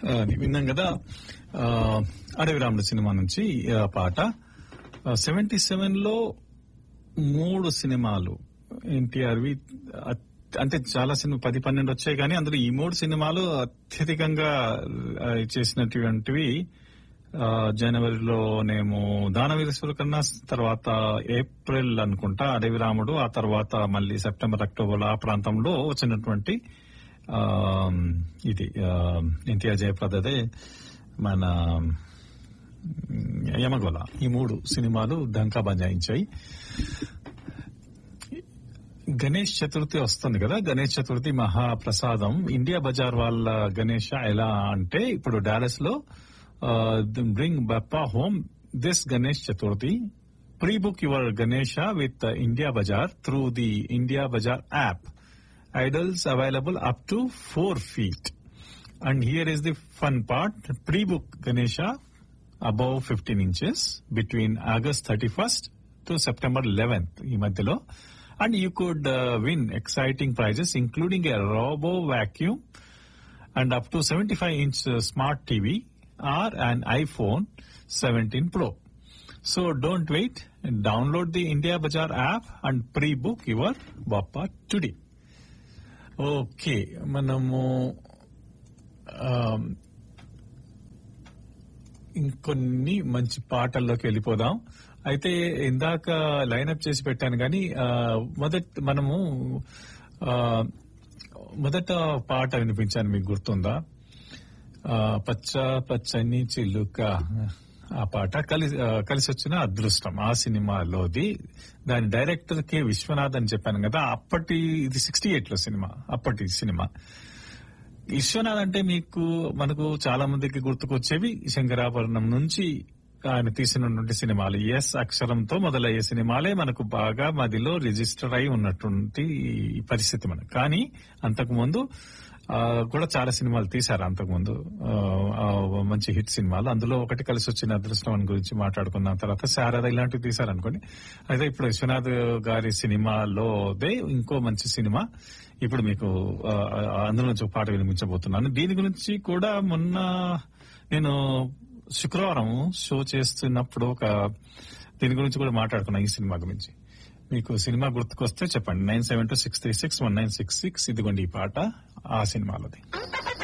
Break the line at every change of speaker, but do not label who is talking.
అది విన్నాం కదా ఆ, అడవి రాముడు సినిమా నుంచి ఆ పాట సెవెంటీ సెవెన్ లో మూడు సినిమాలు ఎన్టీఆర్వి అత్- అంటే చాలా సినిమా పది పన్నెండు వచ్చాయి కానీ అందులో ఈ మూడు సినిమాలు అత్యధికంగా ఆ, చేసినటువంటివి ఆ, జనవరిలోనేమో దానవీరేశ్వర కన్నా తర్వాత ఏప్రిల్ అనుకుంటా అడవి రాముడు ఆ తర్వాత మళ్ళీ సెప్టెంబర్ అక్టోబర్ ఆ ప్రాంతంలో వచ్చినటువంటి ఆ, ఇది ఆ, ఎన్టీఆర్ జయప్రదదే మన మ్, యమగోళ ఈ మూడు సినిమాలు డంకా బజాయించాయి గణేష్ చతుర్థి వస్తుంది కదా గణేష్ చతుర్థి మహాప్రసాదం ఇండియా బజార్ వాళ్ళ గణేష ఎలా అంటే ఇప్పుడు డాలస్ లో bring Bappa home this Ganesh Chaturthi pre book your Ganesha with India Bazaar through the India Bazaar app idols available up to four feet and here is the fun part pre book Ganesha above fifteen inches between August thirty first to September eleventh ఈ మధ్యలో and you could win exciting prizes including a robo vacuum and up to 75 inch uh, smart TV or an iPhone 17 Pro. So don't wait. Download the India Bazaar app and pre-book your Bappa today. Okay మనము ఆమ్, ఇంకొన్ని మంచి పాటల్లోకి వెళ్ళిపోదాం అయితే ఇందాక lineup చేసి పెట్టాను కానీ ఆ, మొదట మనము ఆ, మొదట పాట వినిపించాను మీకు గుర్తుందా ఆ, పచ్చ పచ్చని చిలుక ఆ పాట కలిసి ఆ, కలిసి వచ్చిన అదృష్టం ఆ సినిమాలోది దాని డైరెక్టర్ కె విశ్వనాథ్ అని చెప్పాను కదా అప్పటి ఇది సిక్స్టీ ఎయిట్ లో సినిమా అప్పటి సినిమా విశ్వనాథ్ అంటే మీకు మనకు చాలా మందికి గుర్తుకొచ్చేవి శంకరాభరణం నుంచి ఆయన తీసినటువంటి సినిమాలు ఎస్ అక్షరంతో మొదలయ్యే సినిమాలే మనకు బాగా మదిలో రిజిస్టర్ అయి ఉన్నటువంటి ఈ పరిస్థితి మనకు కానీ అంతకు ముందు ఆ, కూడా చాలా సినిమాలు తీశారు అంతకుముందు ఆ, ఆ, మంచి హిట్ సినిమాలు అందులో ఒకటి కలిసి వచ్చిన అదృష్టం అని గురించి మాట్లాడుకున్న తర్వాత శారద ఇలాంటివి తీశారు అనుకోండి అయితే ఇప్పుడు విశ్వనాథ్ గారి సినిమాలోదే ఇంకో మంచి సినిమా ఇప్పుడు మీకు ఆ, ఆ, అందులో నుంచి ఒక పాట వినిపించబోతున్నాను దీని గురించి కూడా మొన్న నేను శుక్రవారం షో చేస్తున్నప్పుడు ఒక దీని గురించి కూడా మాట్లాడుకున్నా ఈ సినిమా గురించి మీకు సినిమా గుర్తుకొస్తే చెప్పండి nine seven two six three six one nine six six ఇదిగోండి ఈ పాట ఆ సినిమాలోది
అంత